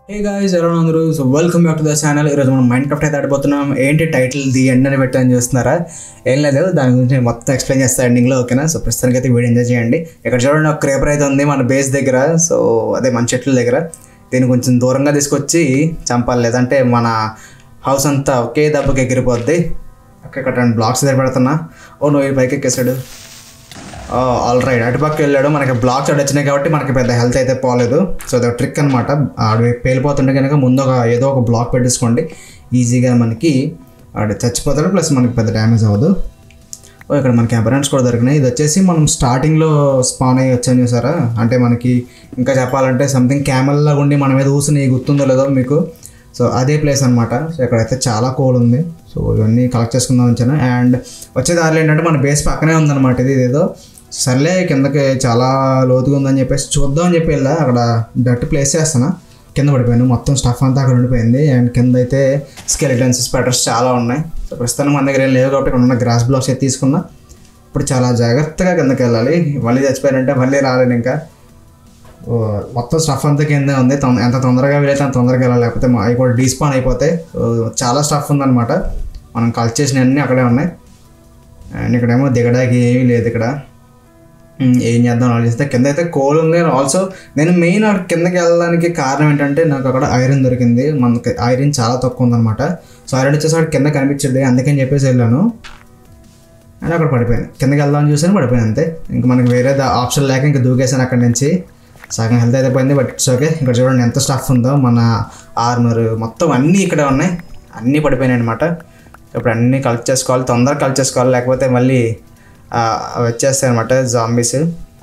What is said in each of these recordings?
హే guys ఎలా అందరూ so welcome back to the channel ఈరోజు మనం మైండ్ క్రాఫ్ట్ అయితే ఆడిపోతున్నాం ఏంటి టైటిల్ ది ఎండ్ అని పెట్టని చూస్తున్నారా ఏం లేదు దాని గురించి నేను మొత్తం ఎక్స్ప్లెయిన్ చేస్తాను ఎండింగ్లో ఓకేనా సో ప్రస్తుతానికి అయితే వీడియో ఎంజాయ్ చేయండి ఇక్కడ చూడండి ఒక క్రేపర్ అయితే ఉంది మన బేస్ దగ్గర సో అదే మన చెట్ల దగ్గర దీన్ని కొంచెం దూరంగా తీసుకొచ్చి చంపాలి లేదంటే మన హౌస్ అంతా ఒకే దెబ్బకి ఎగిరిపోద్ది ఓకే ఇక్కడ రెండు బ్లాక్స్ దగ్గర పెడుతున్నా ఓ నువ్వు ఈ పైకి ఎక్కేసాడు ఆల్ రైట్ అటుపక్క వెళ్ళాడు మనకి బ్లాక్స్ అటు వచ్చినాయి కాబట్టి మనకి పెద్ద హెల్త్ అయితే పోలేదు సో అది ట్రిక్ అనమాట ఆడు పేలిపోతుంటే కనుక ముందు ఒక ఏదో ఒక బ్లాక్ పెట్టేసుకోండి ఈజీగా మనకి ఆడు చచ్చిపోతాడు ప్లస్ మనకి పెద్ద డ్యామేజ్ అవ్వదు ఓ ఇక్కడ మనకి అబరెన్స్ కూడా దొరికినాయి ఇది వచ్చేసి మనం స్టార్టింగ్లో స్పాన్ అయ్యి వచ్చాను చూసారా అంటే మనకి ఇంకా చెప్పాలంటే సంథింగ్ క్యామెల్లా ఉండి మన మీద ఊసిన గుర్తుందో లేదో మీకు సో అదే ప్లేస్ అనమాట సో ఇక్కడైతే చాలా కోల్ ఉంది సో ఇవన్నీ కలెక్ట్ చేసుకుందాం వచ్చాను అండ్ వచ్చే దారిలో ఏంటంటే మన బేస్ పక్కనే ఉందన్నమాట ఇది ఇదేదో సర్లే కిందకి చాలా లోతుగా ఉందని చెప్పేసి చూద్దాం అని చెప్పి వెళ్ళా అక్కడ డట్ ప్లేస్ చేస్తాను కింద పడిపోయాను మొత్తం స్టఫ్ అంతా అక్కడ ఉండిపోయింది అండ్ కింద అయితే స్కెలిటన్స్ స్పెటర్స్ చాలా ఉన్నాయి సో ప్రస్తుతానికి మన దగ్గర ఏం లేవు కాబట్టి ఇక్కడ ఉన్న గ్రాస్ బ్లాక్స్ అయితే తీసుకున్నా ఇప్పుడు చాలా జాగ్రత్తగా కిందకి వెళ్ళాలి మళ్ళీ చచ్చిపోయారంటే మళ్ళీ రాలేను ఇంకా ఓ, మొత్తం స్టఫ్ అంతా కిందే ఉంది తొం- ఎంత తొందరగా వీలైతే అంత తొందరగా వెళ్ళాలి లేకపోతే మా- అవి కూడా డీస్పాన్ అయిపోతాయి సో, చాలా స్టఫ్ ఉందన్నమాట మనం కలెక్ట్ చేసిన అన్నీ అక్కడే ఉన్నాయి అండ్ ఇక్కడేమో దిగడానికి ఏమీ లేదు ఇక్కడ ఉమ్, ఏం చేద్దాం ఆలోచిస్తే కింద అయితే కోల్ ఉంది ఆల్సో నేను మెయిన్ అక్కడ కిందకి వెళ్ళడానికి కారణం ఏంటంటే నాకు అక్కడ ఐరన్ దొరికింది మనకి ఐరన్ చాలా తక్కువ ఉందన్నమాట సో ఐరన్ వచ్చేసి అక్కడ కింద కనిపించింది అందుకని చెప్పేసి వెళ్ళాను అండ్ అక్కడ పడిపోయాను కిందకి వెళ్దామని చూసాను పడిపోయాను అంతే ఇంకా మనకి వేరే ఆప్షన్ లేక ఇంకా దూకేసాను అక్కడి నుంచి సగం హెల్త్ అయితే పోయింది బట్ ఇట్స్ ఓకే ఇక్కడ చూడండి ఎంత స్టఫ్ ఉందో మన ఆర్మర్ మొత్తం అన్నీ ఇక్కడే ఉన్నాయి అన్నీ పడిపోయినాయి అనమాట ఇప్పుడు అన్నీ కలెక్ట్ చేసుకోవాలి తొందరగా కలెక్ట్ చేసుకోవాలి లేకపోతే మళ్ళీ ఆ, అవి వచ్చేస్తాయి అనమాట జాంబీస్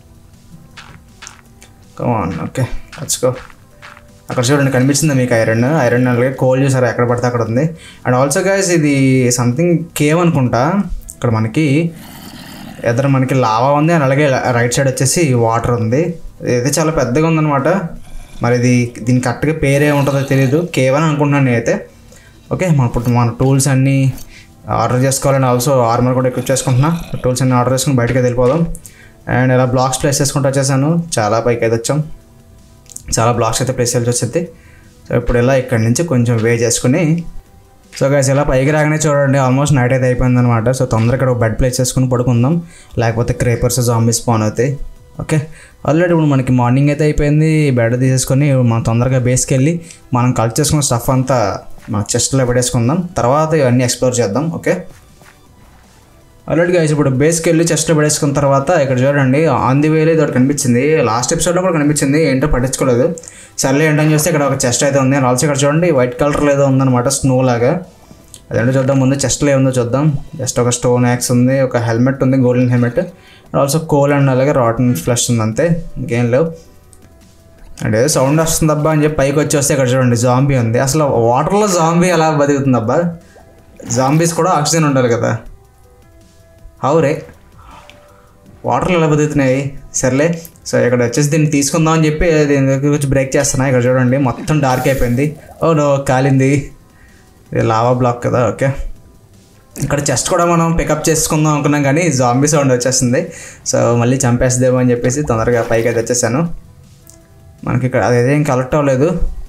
కమాన్ ఓకే వచ్చుకో అక్కడ చూడండి కనిపిస్తుంది మీకు ఐరన్ ఐరన్ అలాగే కోల్ చూసారు ఎక్కడ పడితే అక్కడ ఉంది అండ్ ఆల్సో గైస్ ఇది సంథింగ్ కేవ్ అనుకుంటా ఇక్కడ మనకి ఎదురు మనకి లావా ఉంది అండ్ అలాగే రైట్ సైడ్ వచ్చేసి వాటర్ ఉంది ఇది చాలా పెద్దగా ఉందన్నమాట మరి ఇది దీని కరెక్ట్గా పేరే ఉంటుందో తెలియదు కేవ్ అని అనుకుంటున్నాను నేనైతే ఓకే మన ఇప్పుడు మన టూల్స్ అన్నీ ఆర్డర్ చేసుకోవాలని ఆల్సో ఆర్మర్ కూడా ఎక్విప్ చేసుకుంటున్నా టూల్స్ అన్నీ ఆర్డర్ చేసుకుని బయటకి వెళ్ళిపోదాం అండ్ ఇలా బ్లాక్స్ ప్లేస్ చేసుకుంటూ వచ్చేసాను చాలా పైకి అయితే వచ్చాం చాలా బ్లాక్స్ అయితే ప్లేస్ చేయాల్సి వచ్చింది సో ఇప్పుడు ఇలా ఇక్కడి నుంచి కొంచెం వే చేసుకుని సో గైస్ ఇలా పైకి రాగానే చూడండి ఆల్మోస్ట్ నైట్ అయితే అయిపోయిందనమాట సో తొందరగా ఇక్కడ ఒక బెడ్ ప్లేస్ చేసుకుని పడుకుందాం లేకపోతే క్రేపర్స్ జాంబీస్ స్పాన్ అవుతాయి ఓకే ఆల్రెడీ ఇప్పుడు మనకి మార్నింగ్ అయితే అయిపోయింది బెడ్ తీసేసుకొని మనం తొందరగా బేస్కి వెళ్ళి మనం కలెక్ట్ చేసుకున్న స్టఫ్ అంతా మన చెస్ట్లో పెట్టేసుకుందాం తర్వాత ఇవన్నీ ఎక్స్ప్లోర్ చేద్దాం ఓకే ఆల్రెడీ గైస్ ఇప్పుడు బేస్కి వెళ్ళి చెస్ట్లో పడేసుకున్న తర్వాత ఇక్కడ చూడండి ఆన్ ది వేలో ఇది ఒకటి కనిపించింది లాస్ట్ ఎపిసోడ్లో కూడా కనిపించింది ఏంటో పట్టించుకోలేదు సర్లే ఏంటని చూస్తే ఇక్కడ ఒక చెస్ట్ అయితే ఉంది ఆల్సో ఇక్కడ చూడండి వైట్ కలర్ ఏదో ఉందన్నమాట స్నో లాగా అదేంటో చూద్దాం ముందు చెస్ట్లో ఏముందో చూద్దాం జస్ట్ ఒక స్టోన్ యాక్స్ ఉంది ఒక హెల్మెట్ ఉంది golden helmet also coal and అలాగే రాటన్ ఫ్లష్ ఉంది అంతే ఇంకేం లేవు అంటే ఏదో సౌండ్ వస్తుంది అబ్బా అని చెప్పి పైకి వచ్చి వస్తే ఇక్కడ చూడండి జాంబీ ఉంది అసలు వాటర్లో జాంబీ ఎలా బతుకుతుంది అబ్బా జాంబీస్ కూడా ఆక్సిజన్ ఉండాలి కదా హౌరే వాటర్లు ఎలా బతుకుతున్నాయి సర్లే సో ఇక్కడ వచ్చేసి దీన్ని తీసుకుందాం అని చెప్పి దీని దగ్గర వచ్చి బ్రేక్ చేస్తున్నా ఇక్కడ చూడండి మొత్తం డార్క్ అయిపోయింది ఓ నో కాలింది ఇది లావా బ్లాక్ కదా ఓకే ఇక్కడ చెస్ట్ కూడా మనం పికప్ చేసుకుందాం అనుకున్నాం కానీ జాంబీ సౌండ్ వచ్చేస్తుంది సో మళ్ళీ చంపేస్తుందేమో అని చెప్పేసి తొందరగా పైకి అయితే వచ్చేసాను మనకి ఇక్కడ అదేం కలెక్ట్ అవ్వలేదు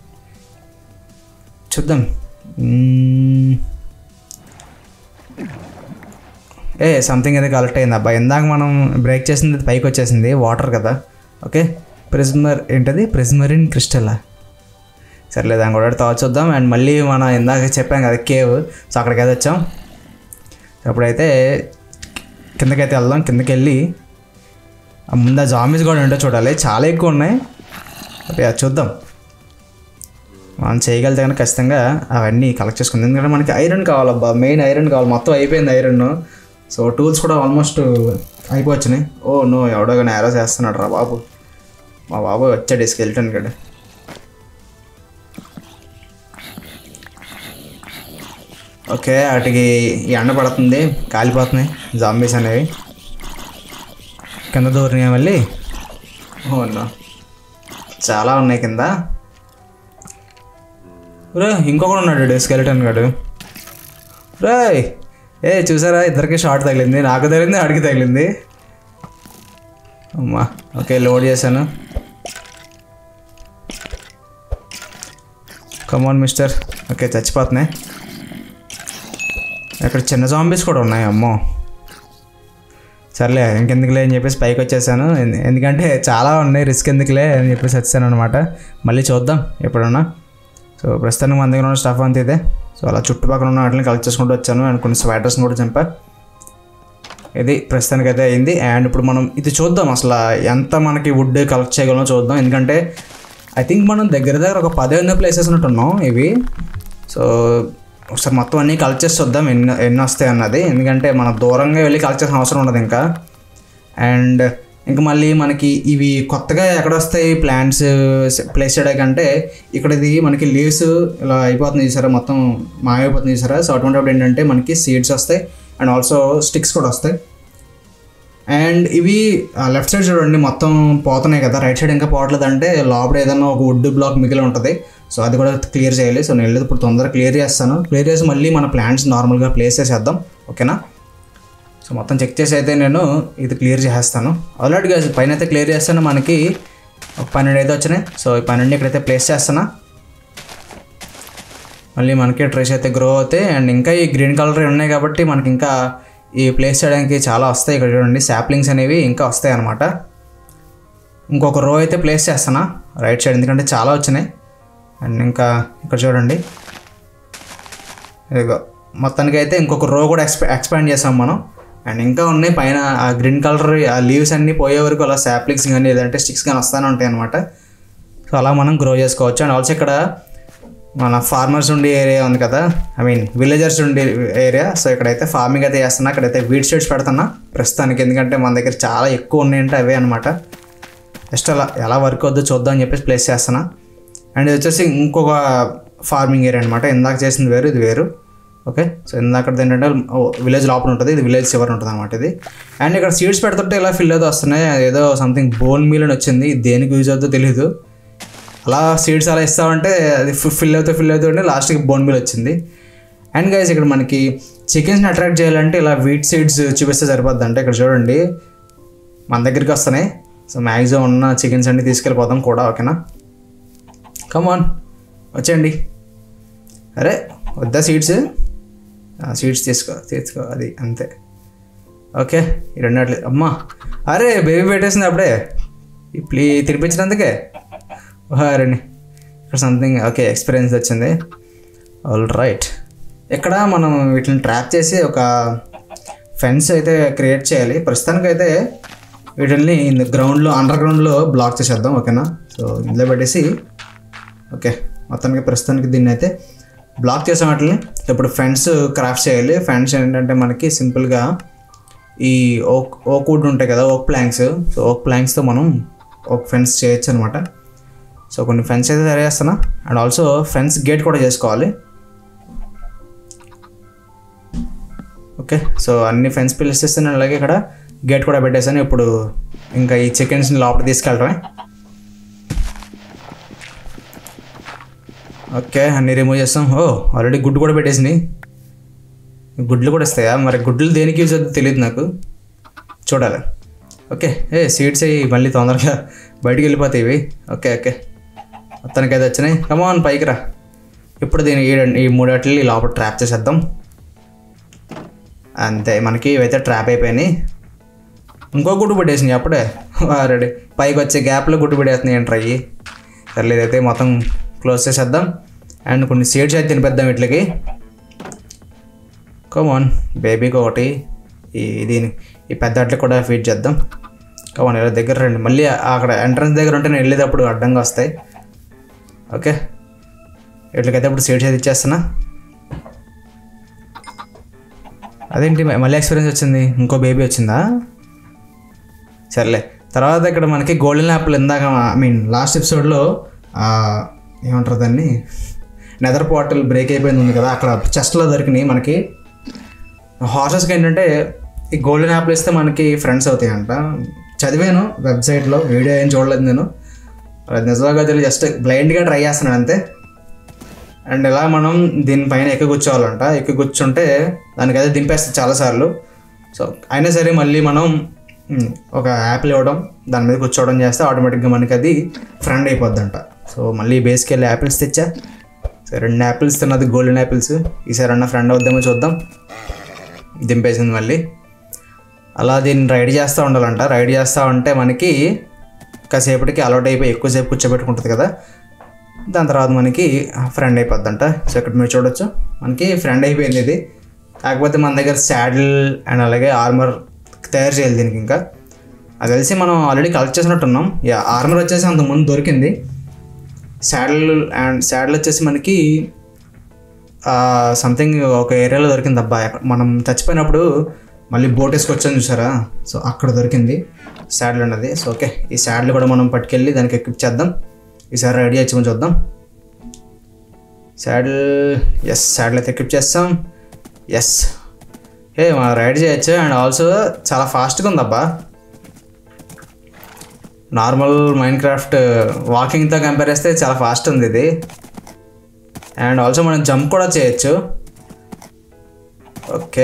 చూద్దాం మ్మ్. ఏ సంథింగ్ అయితే కలెక్ట్ అయింది అబ్బా ఇందాక మనం బ్రేక్ చేసింది పైకి వచ్చేసింది వాటర్ కదా ఓకే ప్రిజ్మర్ ఏంటది ప్రిజ్మరిన్ క్రిస్టలా సర్లే దాని కూడా తాగు చూద్దాం అండ్ మళ్ళీ మనం ఇందాక చెప్పాం కదా కేవ్ సో అక్కడికైతే వచ్చాం అప్పుడైతే కిందకైతే వెళ్దాం కిందకి వెళ్ళి ఆ ముందు ఆ జామీస్ కూడా ఉంటే చూడాలి చాలా ఎక్కువ ఉన్నాయి ఓకే అది చూద్దాం మనం చేయగలితే కనుక ఖచ్చితంగా అవన్నీ కలెక్ట్ చేసుకుందాం ఎందుకంటే మనకి ఐరన్ కావాలబ్బా మెయిన్ ఐరన్ కావాలి మొత్తం అయిపోయింది ఐరన్ సో టూల్స్ కూడా ఆల్మోస్ట్ అయిపోవచ్చినాయి ఓ నో ఎవడో కానీ యారో చేస్తున్నాడు రా బాబు మా బాబు వచ్చాడు స్కెల్టన్ గడ ఓకే వాటికి ఈ ఎండ పడుతుంది కాలిపోతున్నాయి జాంబీస్ అనేవి కింద దూరినాయి మళ్ళీ ఓ నో చాలా ఉన్నాయి కింద రే ఇంకొకడు ఉన్నాడు స్కెలిటన్ గడు రే ఏ చూసారా ఇద్దరికి షార్ట్ తగిలింది నాకు తగిలింది అడిగి తగిలింది అమ్మా ఓకే లోడ్ చేశాను కమాన్ మిస్టర్ ఓకే చచ్చిపోతున్నాయి ఇక్కడ చిన్న జాంబీస్ కూడా ఉన్నాయి అమ్మో సర్లే ఇంకెందుకులే అని చెప్పేసి పైకి వచ్చేసాను ఎందు- ఎందుకంటే చాలా ఉన్నాయి రిస్క్ ఎందుకులే అని చెప్పేసి వచ్చాను అనమాట మళ్ళీ చూద్దాం ఎప్పుడన్నా సో ప్రస్తుతానికి మన దగ్గర ఉన్న స్టఫ్ అంతా ఇదే సో అలా చుట్టుపక్కల ఉన్న వాటిని కలెక్ట్ చేసుకుంటూ వచ్చాను అండ్ కొన్ని స్వెటర్స్ని కూడా చంపా ఇది ప్రస్తుతానికి అయితే అయింది అండ్ ఇప్పుడు మనం ఇది చూద్దాం అసలు ఎంత మనకి వుడ్ కలెక్ట్ చేయగలమో చూద్దాం ఎందుకంటే ఐ థింక్ మనం దగ్గర దగ్గర ఒక పదిహేను ప్లేసెస్ ఉన్నట్టున్నాం ఇవి సో ఒకసారి మొత్తం అన్నీ కలెక్ట్ చేసి చూద్దాం ఎన్ని ఎన్ని వస్తాయి అన్నది ఎందుకంటే మనం దూరంగా వెళ్ళి కలెక్ట్ చేసిన అవసరం ఉండదు ఇంకా అండ్ ఇంకా మళ్ళీ మనకి ఇవి కొత్తగా ఎక్కడ వస్తాయి ప్లాంట్స్ ప్లేస్ చేయడానికి అంటే ఇక్కడ ఇది మనకి లీవ్స్ ఇలా అయిపోతుంది చూసారా మొత్తం మాయమైపోతుంది చూసారా సో అటువంటిప్పుడు ఏంటంటే మనకి సీడ్స్ వస్తాయి అండ్ ఆల్సో స్టిక్స్ కూడా వస్తాయి అండ్ ఇవి లెఫ్ట్ సైడ్ చూడండి మొత్తం పోతున్నాయి కదా రైట్ సైడ్ ఇంకా పోవట్లేదు అంటే లోపల ఏదైనా ఒక వుడ్ బ్లాక్ మిగిలి ఉంటుంది సో అది కూడా క్లియర్ చేయాలి సో నేను వెళ్ళేది ఇప్పుడు తొందరగా క్లియర్ చేస్తాను క్లియర్ చేసి మళ్ళీ మన ప్లాంట్స్ నార్మల్గా ప్లేస్ చేసేద్దాం ఓకేనా సో మొత్తం చెక్ చేసి అయితే నేను ఇది క్లియర్ చేసేస్తాను ఆల్రెడీ పైన అయితే క్లియర్ చేస్తాను మనకి ఒక పన్నెండు అయితే వచ్చినాయి సో ఈ పన్నెండు ఇక్కడైతే ప్లేస్ చేస్తానా మళ్ళీ మనకి ట్రేస్ అయితే గ్రో అవుతాయి అండ్ ఇంకా ఈ గ్రీన్ కలర్ ఉన్నాయి కాబట్టి మనకి ఇంకా ఈ ప్లేస్ చేయడానికి చాలా వస్తాయి ఇక్కడ చూడండి శాప్లింగ్స్ అనేవి ఇంకా వస్తాయి అనమాట ఇంకొక రో అయితే ప్లేస్ చేస్తానా రైట్ సైడ్ ఎందుకంటే చాలా వచ్చినాయి అండ్ ఇంకా ఇక్కడ చూడండి ఇదిగో మొత్తానికి అయితే ఇంకొక రో కూడా ఎక్స్పా ఎక్స్పాండ్ చేసాం మనం అండ్ ఇంకా ఉన్నాయి పైన ఆ గ్రీన్ కలర్ ఆ లీవ్స్ అన్నీ పోయే వరకు అలా శాప్లింగ్స్ కానీ లేదంటే స్టిక్స్ కానీ వస్తూనే ఉంటాయి అనమాట సో అలా మనం గ్రో చేసుకోవచ్చు అండ్ ఆల్సో ఇక్కడ మన ఫార్మర్స్ ఉండే ఏరియా ఉంది కదా ఐ మీన్ విలేజర్స్ ఉండే ఏరియా సో ఇక్కడైతే ఫార్మింగ్ అయితే చేస్తున్నా ఇక్కడైతే వీడ్ షీడ్స్ పెడుతున్నా ప్రస్తుతానికి ఎందుకంటే మన దగ్గర చాలా ఎక్కువ ఉన్నాయంటే అవే అనమాట జస్ట్ అలా ఎలా వర్క్ అవుద్దో చూద్దాం అని చెప్పేసి ప్లేస్ చేస్తున్నా అండ్ ఇది వచ్చేసి ఇంకొక ఫార్మింగ్ ఏరియా అనమాట ఇందాక చేసింది వేరు ఇది వేరు ఓకే సో ఇందాక ఏంటంటే విలేజ్ లోపల ఉంటుంది ఇది విలేజ్ చివరి ఉంటుంది అనమాట ఇది అండ్ ఇక్కడ సీడ్స్ పెడుతుంటే ఇలా ఫిల్ అవుతూ వస్తున్నాయి ఏదో సంథింగ్ బోన్ మీల్ అని వచ్చింది ఇది దేనికి యూజ్ అవుతుందో తెలియదు అలా సీడ్స్ అలా ఇస్తామంటే అది ఫిల్ అవుతూ ఫిల్ అవుతూ ఉంటే లాస్ట్కి బోన్ మీల్ వచ్చింది అండ్ గైస్ ఇక్కడ మనకి చికెన్స్ని అట్రాక్ట్ చేయాలంటే ఇలా వీట్ సీడ్స్ చూపిస్తే సరిపోద్ది అంటే ఇక్కడ చూడండి మన దగ్గరికి వస్తున్నాయి సో మ్యాక్సిమం ఉన్న చికెన్స్ అన్ని తీసుకెళ్ళిపోతాం కూడా ఓకేనా కమాన్ వచ్చేయండి అరే వద్దా సీడ్స్ సీడ్స్ తీసుకో తీసుకో అది అంతే ఓకే ఈ రెండట్లు అమ్మా అరే బేబీ పెట్టేసింది అప్పుడే ఈ ప్లీ తినిపించినందుకే రండి ఇక్కడ సంథింగ్ ఓకే ఎక్స్పీరియన్స్ వచ్చింది ఆల్ రైట్ ఇక్కడ మనం వీటిని ట్రాప్ చేసి ఒక ఫెన్స్ అయితే క్రియేట్ చేయాలి ప్రస్తుతానికైతే వీటిని గ్రౌండ్లో అండర్ గ్రౌండ్లో బ్లాక్ చేసేద్దాం ఓకేనా సో ఇందులో పెట్టేసి ఓకే మొత్తానికి ప్రస్తుతానికి దీన్ని అయితే బ్లాక్ చేసాం వాటిని ఇప్పుడు ఫెన్స్ క్రాఫ్ట్ చేయాలి ఫెన్స్ ఏంటంటే మనకి సింపుల్గా ఈ ఓక్ ఓక్ వుడ్ ఉంటాయి కదా ఓక్ ప్లాంక్స్ సో ఓక్ ప్లాంక్స్తో మనం ఒక ఫెన్స్ చేయొచ్చు అనమాట సో కొన్ని ఫెన్స్ అయితే తయారు చేస్తున్నా అండ్ ఆల్సో ఫెన్స్ గేట్ కూడా చేసుకోవాలి ఓకే సో అన్ని ఫెన్స్ పిల్లర్స్ చేస్తాను అలాగే ఇక్కడ గేట్ కూడా పెట్టేసాను ఇప్పుడు ఇంకా ఈ చికెన్స్ని లోపల తీసుకెళ్ళడమే ఓకే అన్ని రిమూవ్ చేస్తాం ఓ ఆల్రెడీ గుడ్డు కూడా పెట్టేసినాయి గుడ్లు కూడా వస్తాయా మరి గుడ్లు దేనికి యూజ్ అవుతుందో తెలియదు నాకు చూడాలి ఓకే ఏ సీడ్స్ అయ్యి మళ్ళీ తొందరగా బయటికి వెళ్ళిపోతాయి ఇవి ఓకే ఓకే మొత్తానికి అయితే వచ్చినాయి కమాన్ పైకి రా ఇప్పుడు దీని ఈ రెండు- ఈ మూడట్లు ఈ లోపల ట్రాప్ చేసేద్దాం అంతే మనకి ఇవైతే ట్రాప్ అయిపోయినాయి ఇంకో గుడ్డు పెట్టేసినాయి అప్పుడే రెడీ పైకి వచ్చే గ్యాప్లో గుడ్డు పెట్టేస్తున్నాయి ఏంట్రా అయ్యి సర్లే ఇదైతే మొత్తం క్లోజ్ చేసేద్దాం అండ్ కొన్ని సీడ్స్ అయితే తినిపిద్దాం వీటికి కమాన్ బేబీకి ఒకటి ఈ దీని ఈ పెద్ద అట్లకి కూడా ఫీడ్ చేద్దాం కమాన్ ఇలా దగ్గర రండి మళ్ళీ అక్కడ ఎంట్రన్స్ దగ్గర ఉంటే నేను వెళ్ళేటప్పుడు అడ్డంగా వస్తాయి ఓకే వీటికైతే ఇప్పుడు సీడ్స్ అయితే ఇచ్చేస్తున్నా అదేంటి మళ్ళీ ఎక్స్పీరియన్స్ వచ్చింది ఇంకో బేబీ వచ్చిందా సర్లే తర్వాత ఇక్కడ మనకి గోల్డెన్ యాపిల్ ఇందాక ఐ మీన్ లాస్ట్ ఎపిసోడ్లో ఏమంటారు దాన్ని నెదర్ పోర్టల్ బ్రేక్ అయిపోయింది ఉంది కదా అక్కడ చెస్ట్లో దొరికినాయి మనకి హార్సెస్కి ఏంటంటే ఈ గోల్డెన్ యాపిల్ ఇస్తే మనకి ఫ్రెండ్స్ అవుతాయి అంట చదివాను వెబ్సైట్లో వీడియో ఏం చూడలేదు నేను అది నిజంగా తెలియదు జస్ట్ బ్లైండ్గా ట్రై చేస్తున్నాను అంతే అండ్ ఇలా మనం దీనిపైన ఎక్కి కూర్చోవాలంట ఎక్కి కూర్చుంటే దానికైతే దింపేస్తుంది చాలాసార్లు సో అయినా సరే మళ్ళీ మనం మ్, ఒక యాపిల్ ఇవ్వడం దాని మీద కూర్చోవడం చేస్తే ఆటోమేటిక్గా మనకి అది ఫ్రెండ్ అయిపోద్దంట సో మళ్ళీ బేస్కి వెళ్ళి యాపిల్స్ తెచ్చా సో రెండు యాపిల్స్ తిన్నది గోల్డెన్ యాపిల్స్ ఈసారి అన్న ఫ్రెండ్ అవుద్దేమో చూద్దాం దింపేసింది మళ్ళీ అలా దీన్ని రైడ్ చేస్తూ ఉండాలంట రైడ్ చేస్తూ ఉంటే మనకి కాసేపటికి అలవాట్ అయిపోయి ఎక్కువసేపు కూర్చోబెట్టుకుంటుంది కదా దాని తర్వాత మనకి ఫ్రెండ్ అయిపోద్దంట సో ఇక్కడ మీరు చూడొచ్చు మనకి ఫ్రెండ్ అయిపోయింది ఇది కాకపోతే మన దగ్గర శాడిల్ అండ్ అలాగే ఆర్మర్ తయారు చేయాలి దీనికి ఇంకా అది తెలిసి మనం ఆల్రెడీ కలెక్ట్ చేసినట్టున్నాం యా ఆర్మర్ వచ్చేసి అంత ముందు దొరికింది శాడిల్ అండ్ శాడిల్ వచ్చేసి మనకి సంథింగ్ ఒక ఏరియాలో దొరికింది అబ్బా ఎక్కడ- మనం చచ్చిపోయినప్పుడు మళ్ళీ బోట్ వేసుకొచ్చాను చూసారా సో అక్కడ దొరికింది శాడిల్ అన్నది సో ఓకే ఈ శాడిల్ కూడా మనం పట్టుకెళ్ళి దానికి ఎక్విప్ చేద్దాం ఈసారి రెడీ వచ్చి చూద్దాం శాడిల్ ఎస్ శాడిల్ అయితే ఎక్విప్ చేస్తాం ఎస్ ఏ మనం రైడ్ చేయొచ్చు అండ్ ఆల్సో చాలా ఫాస్ట్గా ఉందబ్బా నార్మల్ మైండ్ క్రాఫ్ట్ వాకింగ్తో కంపేర్ చేస్తే చాలా ఫాస్ట్ ఉంది ఇది అండ్ ఆల్సో మనం జంప్ కూడా చేయొచ్చు ఓకే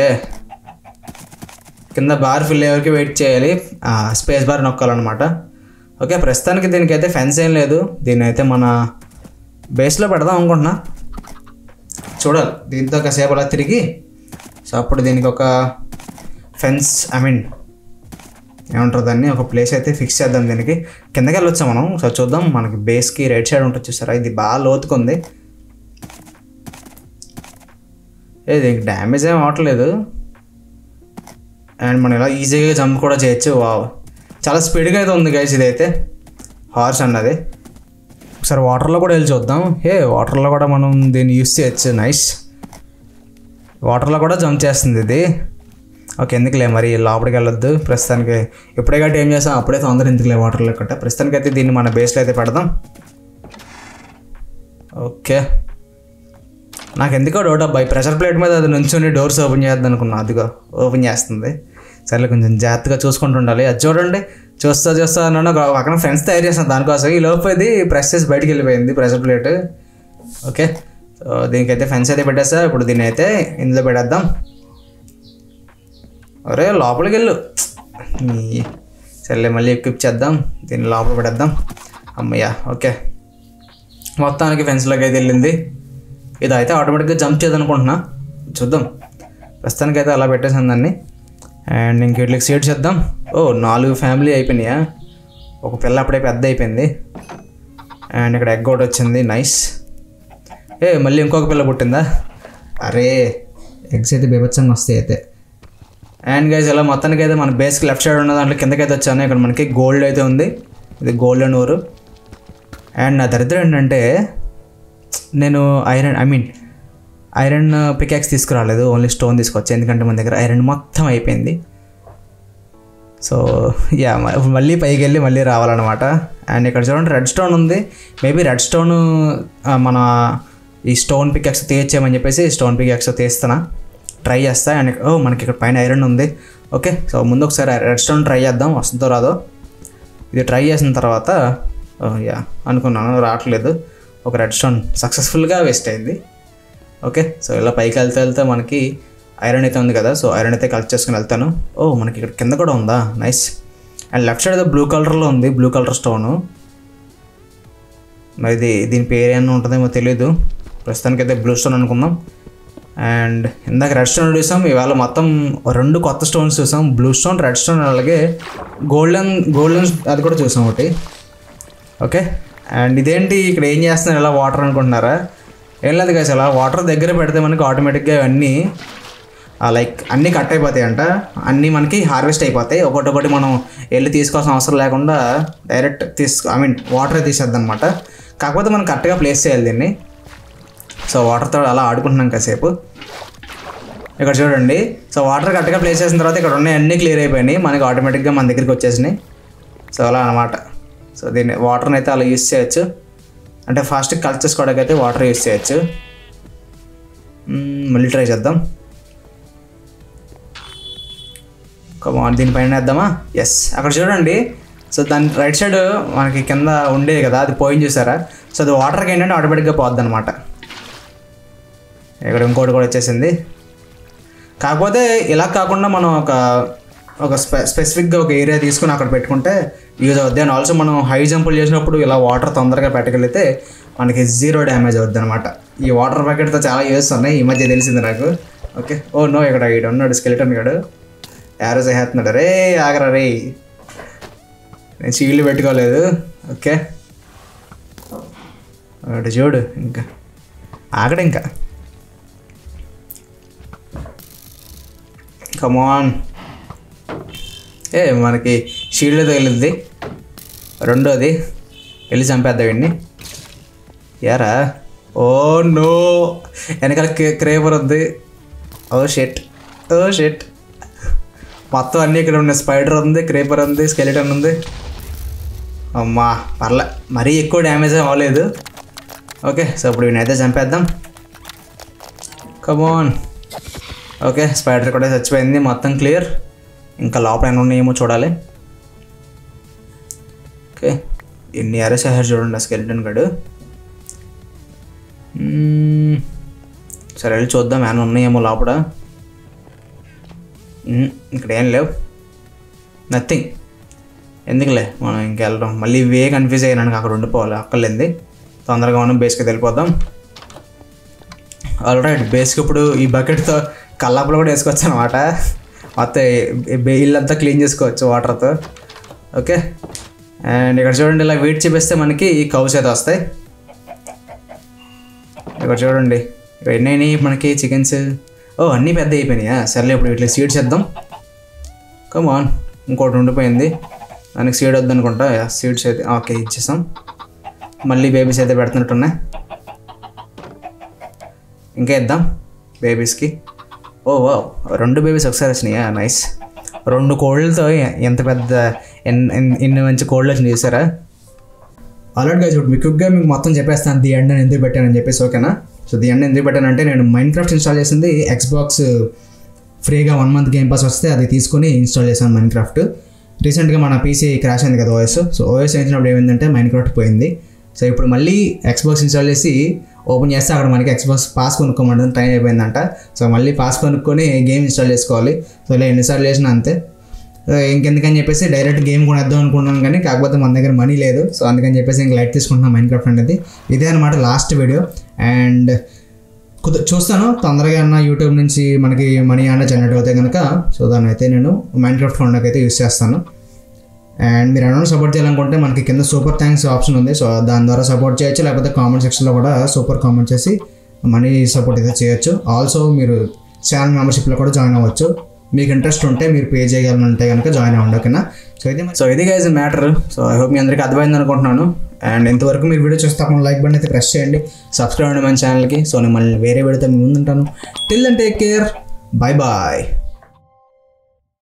కింద బార్ ఫిల్ అయ్యే వరకు వెయిట్ చేయాలి స్పేస్ బార్ నొక్కాలన్నమాట ఓకే ప్రస్తుతానికి దీనికైతే ఫెన్స్ ఏం లేదు దీన్ని అయితే మన బేస్లో పెడదాం అనుకుంటున్నా చూడాలి దీంతో కాసేపు అలా తిరిగి సో అప్పుడు దీనికి ఒక ఫెన్స్ ఐ మీన్ ఏమంటారు దాన్ని ఒక ప్లేస్ అయితే ఫిక్స్ చేద్దాం దీనికి కిందకి వెళ్ళొచ్చా మనం సో చూద్దాం మనకి బేస్కి రైట్ సైడ్ ఉంటుంది చూసారా ఇది బాగా లోతుకుంది ఏ దీనికి డ్యామేజ్ ఏం అవ్వట్లేదు అండ్ మనం ఇలా ఈజీగా జంప్ కూడా చేయొచ్చు వావ్ చాలా స్పీడ్గా అయితే ఉంది గైస్ ఇదైతే హార్స్ అన్నది ఒకసారి వాటర్లో కూడా వెళ్ళి చూద్దాం ఏ వాటర్లో కూడా మనం దీన్ని యూస్ చేయొచ్చు నైస్ వాటర్లో కూడా జంప్ చేస్తుంది ఇది ఓకే ఎందుకులే మరి లోపలికి వెళ్ళొద్దు ప్రస్తుతానికి ఎప్పుడే గట్టి ఏం చేస్తాం అప్పుడే తొందర ఎందుకులే వాటర్లో కట్ట ప్రస్తుతానికి అయితే దీన్ని మన బేస్లో అయితే పెడదాం ఓకే నాకు ఎందుకో డౌట్ అబ్బాయి ప్రెషర్ ప్లేట్ మీద అది నుంచుని డోర్స్ ఓపెన్ చేద్దాం అనుకున్నా అదిగో ఓపెన్ చేస్తుంది సరే కొంచెం జాగ్రత్తగా చూసుకుంటూ ఉండాలి అది చూడండి చూస్తా చూస్తా అన్నాను ఒక పక్కన ఫ్రెండ్స్ తయారు చేస్తాను దానికోసం ఈ లోపు ఇది ప్రెస్ చేసి బయటికి వెళ్ళిపోయింది ప్రెషర్ ప్లేట్ ఓకే సో దీనికైతే ఫెన్స్ అయితే పెట్టేస్తా ఇప్పుడు దీన్ని అయితే ఇందులో పెట్టేద్దాం అరే లోపలికి వెళ్ళు ఈ సర్లే మళ్ళీ ఎక్విప్ చేద్దాం దీన్ని లోపల పెట్టేద్దాం అమ్మయ్య ఓకే మొత్తానికి ఫెన్స్లోకి అయితే వెళ్ళింది ఇది అయితే ఆటోమేటిక్గా జంప్ చేయదనుకుంటున్నా చూద్దాం ప్రస్తుతానికి అయితే అలా పెట్టేసాను దాన్ని అండ్ ఇంక వీటికి సీట్ చేద్దాం ఓ నాలుగు ఫ్యామిలీ అయిపోయినాయా ఒక పిల్ల అప్పుడే పెద్ద అయిపోయింది అండ్ ఇక్కడ ఎగ్ ఒకటి వచ్చింది నైస్ ఏ మళ్ళీ ఇంకొక పిల్ల పుట్టిందా అరే ఎగ్స్ అయితే బీభత్సంగా వస్తాయి అయితే అండ్ గైజ్ ఇలా మొత్తానికి అయితే మన బేస్కి లెఫ్ట్ సైడ్ ఉన్న దాంట్లో కిందకైతే వచ్చాను ఇక్కడ మనకి గోల్డ్ అయితే ఉంది ఇది గోల్డెన్ ఊరు అండ్ నా దరిద్రం ఏంటంటే నేను iron I mean iron pickaxe తీసుకురాలేదు ఓన్లీ స్టోన్ తీసుకొచ్చి ఎందుకంటే మన దగ్గర ఐరన్ మొత్తం అయిపోయింది సో యా మళ్ళీ పైకి వెళ్ళి మళ్ళీ రావాలన్నమాట అండ్ ఇక్కడ చూడండి రెడ్ స్టోన్ ఉంది మేబీ రెడ్ స్టోన్ మన ఈ స్టోన్ పికాక్స్ తీయచ్చేయమని చెప్పేసి స్టోన్ పికాక్స్ తీస్తున్నా ట్రై చేస్తా అండ్ ఓ మనకి ఇక్కడ పైన ఐరన్ ఉంది ఓకే సో ముందు ఒకసారి రెడ్ స్టోన్ ట్రై చేద్దాం వస్తుందో రాదో ఇది ట్రై చేసిన తర్వాత ఓ యా అనుకున్నాను రావట్లేదు ఒక రెడ్ స్టోన్ సక్సెస్ఫుల్గా వేస్ట్ అయింది ఓకే సో ఇలా పైకి వెళ్తే వెళ్తే మనకి ఐరన్ అయితే ఉంది కదా సో ఐరన్ అయితే కలెక్ట్ చేసుకుని వెళ్తాను ఓ మనకి ఇక్కడ కింద కూడా ఉందా nice and left side blue కలర్లో ఉంది బ్లూ కలర్ స్టోను మరి ఇది దీని పేరు ఏమన్నా ఉంటుందేమో తెలియదు ప్రస్తుతానికి అయితే బ్లూ స్టోన్ అనుకుందాం అండ్ ఇందాక రెడ్ స్టోన్ చూసాం ఇవాళ మొత్తం రెండు కొత్త స్టోన్స్ చూసాం బ్లూ స్టోన్ రెడ్ స్టోన్ అలాగే గోల్డెన్ గోల్డెన్ అది కూడా చూసాం ఒకటి ఓకే అండ్ ఇదేంటి ఇక్కడ ఏం చేస్తున్నారు ఇలా వాటర్ అనుకుంటున్నారా ఏం లేదు కదా అలా వాటర్ దగ్గర పెడితే మనకి ఆటోమేటిక్గా ఇవన్నీ లైక్ అన్నీ కట్ అయిపోతాయి అంట అన్నీ మనకి హార్వెస్ట్ అయిపోతాయి ఒకటి ఒకటి మనం వెళ్ళి తీసుకోవాల్సిన అవసరం లేకుండా డైరెక్ట్ తీసుకో ఐ మీన్ వాటర్ తీసేద్దాం అనమాట కాకపోతే మనం కరెక్ట్గా ప్లేస్ చేయాలి దీన్ని సో వాటర్తో అలా ఆడుకుంటున్నాం కాసేపు ఇక్కడ చూడండి సో వాటర్ కరెక్ట్గా ప్లేస్ చేసిన తర్వాత ఇక్కడ ఉన్నాయి అన్నీ క్లియర్ అయిపోయినాయి మనకి ఆటోమేటిక్గా మన దగ్గరికి వచ్చేసినాయి సో అలా అనమాట సో దీన్ని వాటర్ని అయితే అలా యూస్ చేయొచ్చు అంటే ఫాస్ట్ కలెక్ట్ చేసుకోవడానికి అయితే వాటర్ యూస్ చేయొచ్చు మ్మ్, మళ్ళీ ట్రై చేద్దాం కమాన్ దీనిపైన వేద్దామా ఎస్ అక్కడ చూడండి సో దాని రైట్ సైడ్ మనకి కింద ఉండేది కదా అది పోయింది చూసారా సో అది వాటర్కి ఏంటంటే ఆటోమేటిక్గా పోద్ది అనమాట ఇక్కడ ఇంకోటి కూడా వచ్చేసింది కాకపోతే ఇలా కాకుండా మనం ఒక ఒక స్పె స్పెసిఫిక్గా ఒక ఏరియా తీసుకుని అక్కడ పెట్టుకుంటే యూజ్ అవుద్ది అండ్ ఆల్సో మనం హై జంపులు చేసినప్పుడు ఇలా వాటర్ తొందరగా పెట్టగలిగితే మనకి జీరో డ్యామేజ్ అవుద్ది అనమాట ఈ వాటర్ ప్యాకెట్తో చాలా యూస్ ఉన్నాయి ఈ మధ్య తెలిసింది నాకు ఓకే ఓ నో ఇక్కడ ఇక్కడ ఉన్నాడు స్కెలిటన్ గడు యారో చేస్తున్నాడు రే ఆగరా రే నేను షీల్డ్ పెట్టుకోలేదు ఓకే ఒకటి చూడు ఇంకా ఆగడు ఇంకా కమాన్ ఏ మనకి షీల్డ్ తగిలింది రెండోది వెళ్ళి చంపేద్దాం వీడిని యారా ఓ నో వెనకాల క్రేపర్ ఉంది ఓ షెట్ ఓ షెట్ మొత్తం అన్నీ ఇక్కడ ఉన్నాయి స్పైడర్ ఉంది క్రేపర్ ఉంది స్కెలిటన్ ఉంది అమ్మా పర్లే మరీ ఎక్కువ డ్యామేజ్ ఏం అవ్వలేదు ఓకే సో ఇప్పుడు వీనైతే చంపేద్దాం కమోన్ ఓకే స్పైడర్ కూడా చచ్చిపోయింది మొత్తం క్లియర్ ఇంకా లోపల ఏమైనా ఉన్నాయేమో చూడాలి ఓకే ఎన్ని అరెస్ అయ్యారు చూడండి ఆ స్కెలిటన్ గడు మ్మ్. సరే వెళ్ళి చూద్దాం ఏమైనా ఉన్నాయేమో లోపల మ్మ్. ఇక్కడ ఏం లేవు నథింగ్ ఎందుకులే మనం ఇంకెళ్ళడం మళ్ళీ ఇవే కన్ఫ్యూజ్ అయ్యాను అక్కడ ఉండిపోవాలి అక్కర్లేంది తొందరగా మనం బేస్కి వెళ్ళిపోదాం ఆల్రైట్ బేస్కి ఇప్పుడు ఈ బకెట్తో కల్లాపులు కూడా వేసుకోవచ్చు అనమాట మొత్తం ఈ- ఈ ఇల్లంతా క్లీన్ చేసుకోవచ్చు వాటర్తో ఓకే అండ్ ఇక్కడ చూడండి ఇలా వెయిట్ చేపిస్తే మనకి ఈ కౌస్ అయితే వస్తాయి ఇక్కడ చూడండి ఇవి ఎన్ని అయినాయి మనకి చికెన్స్ ఓ అన్నీ పెద్ద అయిపోయినాయా సర్లే ఇప్పుడు ఇట్లా సీడ్స్ ఇద్దాం కమాన్ ఇంకోటి ఉండిపోయింది దానికి సీడ్ వద్దు అనుకుంటా సీడ్స్ అయితే ఓకే ఇచ్చేసాం మళ్ళీ బేబీస్ అయితే పెడుతున్నట్టున్నాయి ఇంకా ఇద్దాం బేబీస్కి ఓ వా రెండు బేబీస్ ఒకసారి వచ్చినాయా నైస్ రెండు కోళ్ళతో ఎ- ఎంత పెద్ద ఎన్- ఎన్- ఎన్ని మంచి కోళ్ళు వచ్చినాయి చూసారా ఆల్రెడీ గా చూడు మీకు క్విక్గా మీకు మొత్తం చెప్పేస్తాను ది ఎండ్ అని ఎందుకు పెట్టానని చెప్పేసి ఓకేనా సో ది ఎండ్ ఎందుకు పెట్టానంటే నేను మైండ్ క్రాఫ్ట్ ఇన్స్టాల్ చేసింది ఎక్స్బాక్స్ ఫ్రీగా వన్ మంత్ గేమ్ పాస్ వస్తే అది తీసుకొని ఇన్స్టాల్ చేశాను మైండ్ క్రాఫ్ట్ రీసెంట్గా మన పీసీ క్రాష్ అయింది కదా ఓఎస్ సో ఓఎస్ వేసినప్పుడు ఏమైందంటే మైండ్ క్రాఫ్ట్ పోయింది సో ఇప్పుడు మళ్ళీ ఎక్స్బాక్స్ ఇన్స్టాల్ చేసి ఓపెన్ చేస్తే అక్కడ మనకి ఎక్స్బాక్స్ పాస్ కొనుక్కోమంటుంది టైం అయిపోయిందంట సో మళ్ళీ పాస్ కొనుక్కొని గేమ్ ఇన్స్టాల్ చేసుకోవాలి సో ఇలా ఎన్నిసార్లు చేసినా అంతే సో ఇంకెందుకని చెప్పేసి డైరెక్ట్ గేమ్ కొనేద్దాం అనుకున్నాను కానీ కాకపోతే మన దగ్గర మనీ లేదు సో అందుకని చెప్పేసి ఇంక లైట్ తీసుకుంటున్నాం మైండ్ క్రాఫ్ట్ అనేది ఇదే అనమాట లాస్ట్ వీడియో అండ్ కుద చూస్తాను తొందరగా అన్న యూట్యూబ్ నుంచి మనకి మనీ అన్న జనరేట్ అవుతాయి కనుక సో దాన్ని అయితే నేను మైండ్ క్రాఫ్ట్ ఫౌండర్కి అయితే యూస్ చేస్తాను అండ్ మీరు ఎవరైనా సపోర్ట్ చేయాలనుకుంటే మనకి కింద సూపర్ థ్యాంక్స్ ఆప్షన్ ఉంది సో దాని ద్వారా సపోర్ట్ చేయొచ్చు లేకపోతే కామెంట్ సెక్షన్లో కూడా సూపర్ కామెంట్ చేసి మనీ సపోర్ట్ అయితే చేయొచ్చు ఆల్సో మీరు ఛానల్ మెంబర్షిప్లో కూడా జాయిన్ అవ్వచ్చు మీకు ఇంట్రెస్ట్ ఉంటే మీరు పే చేయగలంటే కనుక జాయిన్ అవ్వండి ఓకేనా సో ఇది సో ఇది guys matter so I hope మీ అందరికీ అర్థమైంది అనుకుంటున్నాను అండ్ ఇంతవరకు మీరు వీడియో చూస్తే తప్పకుండా లైక్ బటన్ అయితే ప్రెస్ చేయండి సబ్స్క్రైబ్ అవ్వండి మన ఛానల్కి సో నేను మళ్ళీ వేరే వీడియోతో మీ ముందుంటాను till and take care bye bye